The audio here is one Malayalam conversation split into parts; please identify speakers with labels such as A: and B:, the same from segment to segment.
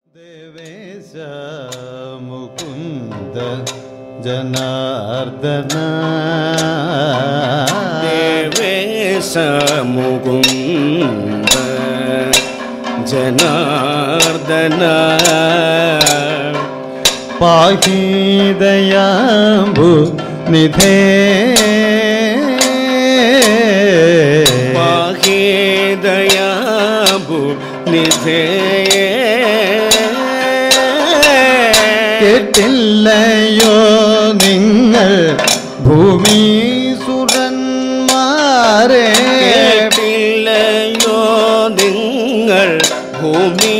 A: ദേവേശ മുകുന്ദ ജനാർദ്ദന
B: ദേവേശ മുകുന്ദ ജനാർദ്ദന
A: പാഹീദയാംബു നിധേ
B: പാഹേദയാബു നിധേ
A: കേട്ടില്ലയോ നിങ്ങൾ ഭൂമി സുരന്മാരെ
B: കേട്ടില്ലയോ നിങ്ങൾ ഭൂമി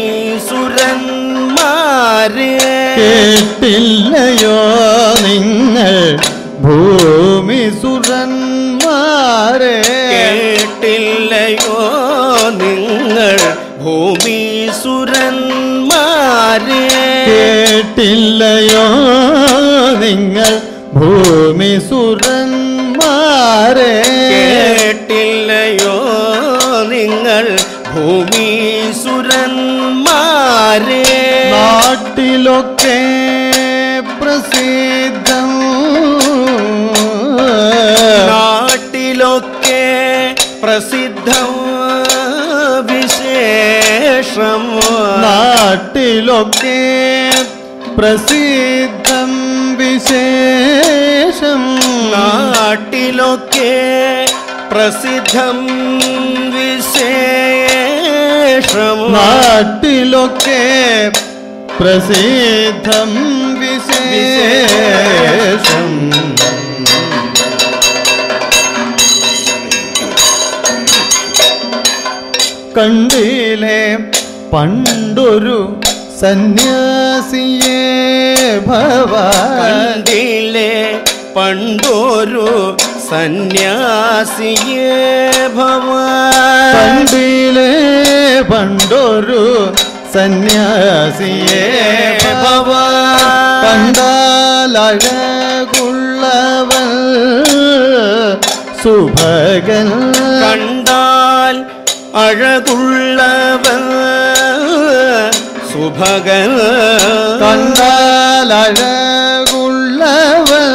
B: സുരന്മാരെ
A: കേട്ടില്ലയോ നിങ്ങൾ ഭൂമി സുരന്മാരെ
B: കേട്ടില്ലയോ നിങ്ങൾ ഭൂമി സുരന്മാരെ
A: കേട്ടില്ലയോ നിങ്ങൾ ഭൂമി സുരന്മാരെ
B: കേട്ടില്ലയോ നിങ്ങൾ ഭൂമി സുരന്മാരെ
A: നാട്ടിലൊക്കെ പ്രസിദ്ധം
B: നാട്ടിലൊക്കെ പ്രസിദ്ധം വിശേഷം
A: നാട്ടിലൊക്കെ പ്രസിദ്ധം വിശേഷം
B: നാട്ടിലൊക്കെ പ്രസിദ്ധം വിശേഷം
A: നാട്ടിലൊക്കെ പ്രസിദ്ധം വിശേഷം കണ്ടിലെ പണ്ടൊരു സന്യാസിയെ ഭവ
B: കണ്ടില്ലേ പണ്ടൊരു സന്യാസിയെ ഭവാൻ
A: കണ്ടിലെ പണ്ടൊരു സന്യാസിയെ ഭവ കണ്ടാലഴകുള്ളവൻ സുഭകൻ
B: കണ്ടാൽ അഴകുള്ളവൻ സുഭകൻ
A: കണ്ടാലഴകുള്ളവൻ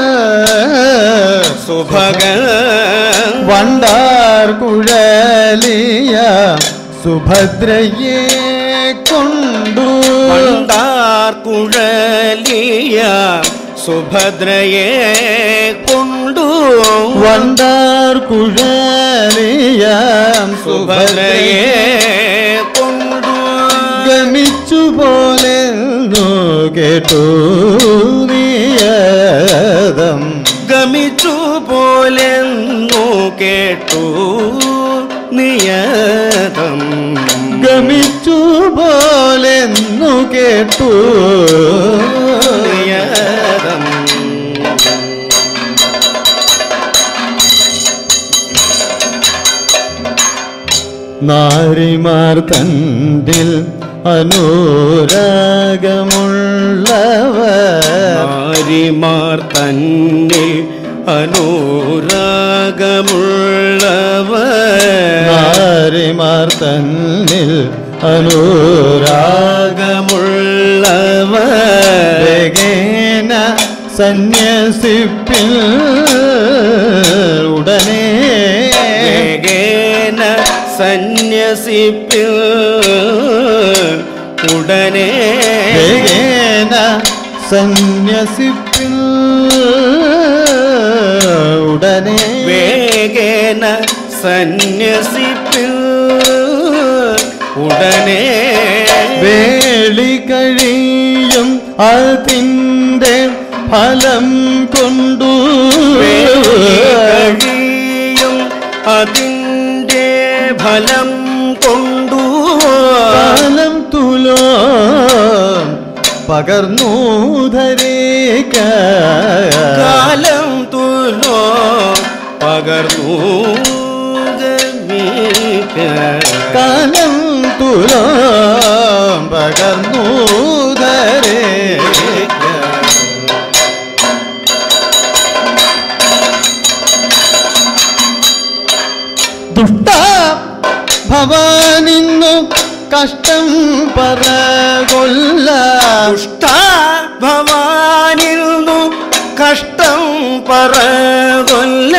B: സുഭകൻ
A: വണ്ടാർ കുഴലിയ സുഭദ്രയെ കൊണ്ടു
B: പണ്ടാർ കുഴലിയ സുഭദ്രയെ കൊണ്ടു
A: വണ്ടാർ കുഴലിയ
B: സുഭദ്രയെ
A: സുഭദ്രയെ
B: കൊണ്ടു
A: ഗമിച്ചു പോലെ കേട്ടു നിയതം
B: ഗമിച്ചു പോലെന്നു കേട്ടു നിയതം
A: ഗമിച്ചു പോലെ കേട്ടു
B: നിയതം
A: നാരിമാർ തന്നിൽ അനുരാഗമുള്ളവർ
B: ആരിമാർ തന്നിൽ അനുരാഗമുള്ളവർ
A: നാരിമാർ തന്നിൽ അനുരാഗമുള്ളവർ വേഗേന സന്യസിപ്പിൽ ഉടനെ
B: വേഗേന സന്യസിപ്പിൽ ഉടനെ
A: വേഗേന സന്യസിപ്പിൽ ഉടനെ
B: വേഗേന സന്യസിപ്പിൽ ഉടനെ
A: വേളി കഴിയും അതിൻ്റെ ഫലം കൊണ്ടു
B: കഴിയും അതിൻ്റെ ഫലം കൊണ്ടു
A: കാലം തുലോ പകർന്നു ധരേക്ക
B: കാലം തുലോ പകർന്നു ഗമിക്ക.
A: കാലം തുലോ പകർന്നു ധരേക്ക ദുഷ്ട ഭവാനിന്നു കഷ്ടം പറകൊല്ല
B: ദുഷ്ട ഭവാനിന്നു കഷ്ടം പറകൊല്ല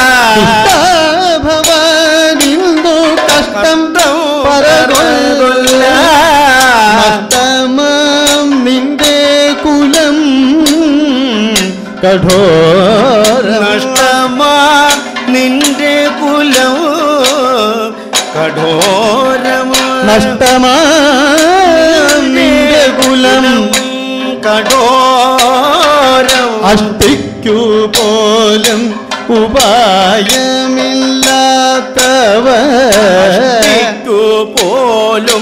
A: ഭവാനിന്ദു കഷ്ടം പറകൊല്ല നഷ്ടമാം നിന്റെ കുലം കഠോരം
B: നഷ്ടമാ നിന്റെ കുലം കഠോരമാ
A: നഷ്ടമാം നിന്റെ കുലം
B: കഠോരം
A: അഷ്ടിക്കു പോലും ഉപായമില്ലാത്തവ
B: ു പോലും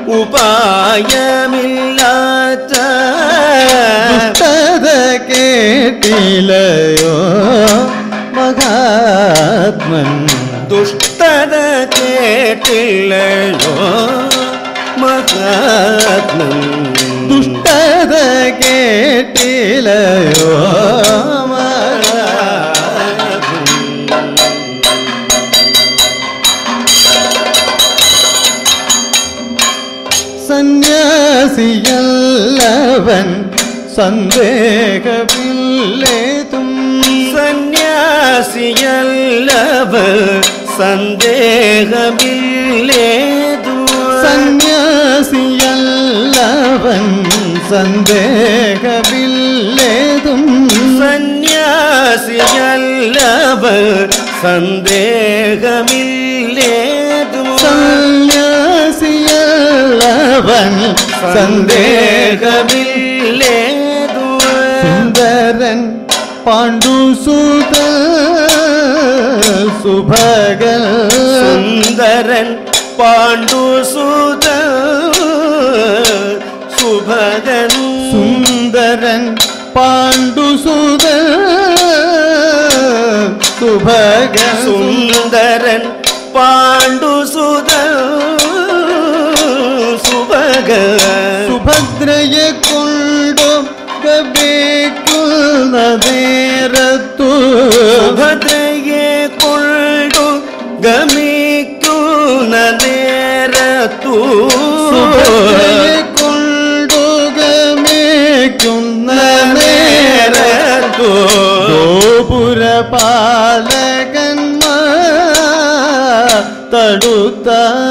B: ഉപായമില്ലാത്ത
A: ദുഷ്ടത കേട്ടില്ലയോ മഹാത്മൻ
B: ദുഷ്ടത കേട്ടില്ലയോ മഹാത്മൻ
A: ദുഷ്ടത കേട്ടില്ലയോ സന്യാസിയല്ലവൻ സന്ദേഹമില്ലേതും
B: സന്യാസിയല്ലവ സന്ദേഹമില്ലേതു
A: സന്യാസിയല്ലവൻ സന്ദേഹമില്ലേതും
B: സന്യാസിയല്ലവ സന്ദേഹമില്ലേതു
A: സന്യാസിയല്ലവൻ
B: സന്ദേഹമില്ലേതു
A: സുന്ദരൻ പാണ്ഡുസൂത സുഭഗൽ
B: സുന്ദരൻ പാണ്ഡുസുത സുഭഗൻ സുന്ദരൻ
A: സുന്ദരൻ പാണ്ഡുസൂത സുഭഗൽ
B: സുന്ദരൻ പാണ്ഡുസുത സുഭഗ
A: സുഭദ്രയെ കൊണ്ടു ഗവേക്കുന്ന നേരത്തു
B: സുഭദ്രയെ കൊണ്ടു ഗമിക്കുന്ന നേരത്തു
A: സുഭദ്രയെ കൊണ്ടു ഗമിക്കുന്ന നേരത്തു ഗോപുരപാലകന്മാർ തടുത്ത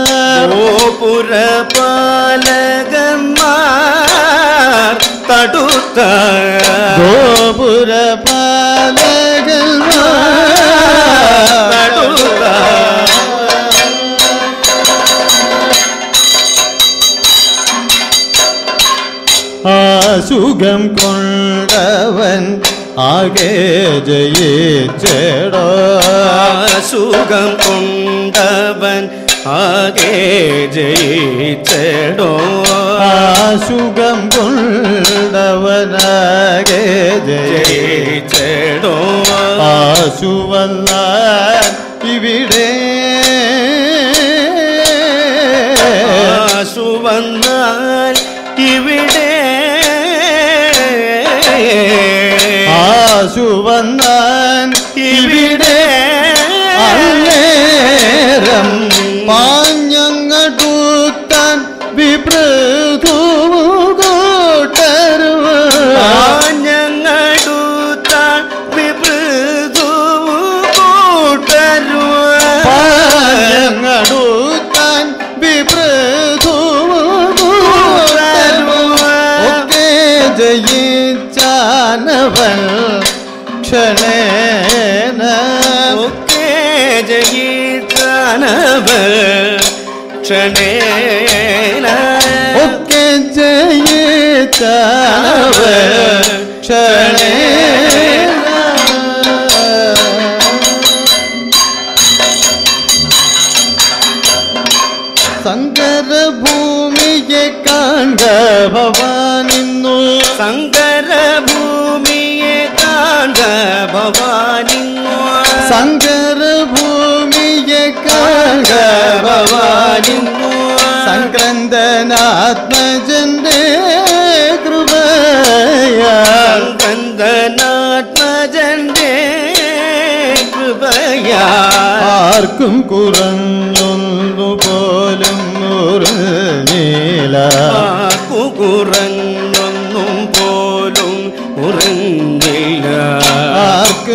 B: ഗോപുരപാലകന്മാർ തടുത്ത
A: ഗോപുരപാലകന്മാർ
B: തടുത്ത
A: ആസുഖം കൊണ്ടവൻ ആകെ ജയിച്ചേടോ
B: സുഖം കൊണ്ടവൻ ആകെ ജയിച്ചടോ
A: ആസുഖം കൊണ്ടവനാകെ ജയിച്ച
B: ജയിച്ചടോ
A: ആശുവല്ല ഇവിടെ
B: ആശു വന്നാൽ ഇവിടെ
A: ആശുവന്നാൻ ഇവിടെ അന്നേരം പാഞ്ഞങ്ങടൂത്താൻ വിപ്രഥു കൂട്ടരുവ
B: ഞങ്ങടുത്ത വിപൃതു കൂട്ടരുവ
A: പാഞ്ഞങ്ങടൂത്താൻ വിപ്രഥു കൂട്ടരുവ ഒക്കെ ജയിച്ചാനവൻ ക്ഷണേന
B: ഒക്കെ ജയിച്ചാനവ ക്ഷണേന
A: ഒക്കെ ജയിച്ചാനവൻ ക്ഷണേന സങ്കരഭൂമിയെ കാണ്ട ഭവാനിന്നു
B: സങ്കരഭൂമിയെ കാണ്ട ഭവാനിങ്ങോ
A: സങ്കരഭൂമിയെ കാണ്ട ഭവാനിന്നു സംക്രന്ദനാത്മജന്റെ കൃപയാ
B: കന്ദനാത്മജന്റെ കൃപയാ
A: ആർക്കും കുറഞ്ഞൊന്നു പോലും നൂറ്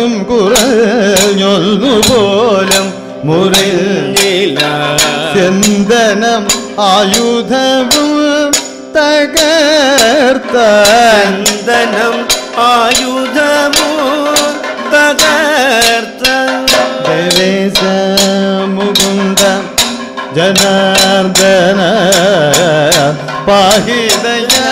A: ബലവും കുറഞ്ഞൊന്നു പോലും മുറിൽ ചന്ദനം ആയുധവും തകർത്ത
B: ചന്ദനം ആയുധമോ തകർത്ത
A: ദേവേശ മുകുന്ദ ജനാർദ്ദന പാഹിതയാ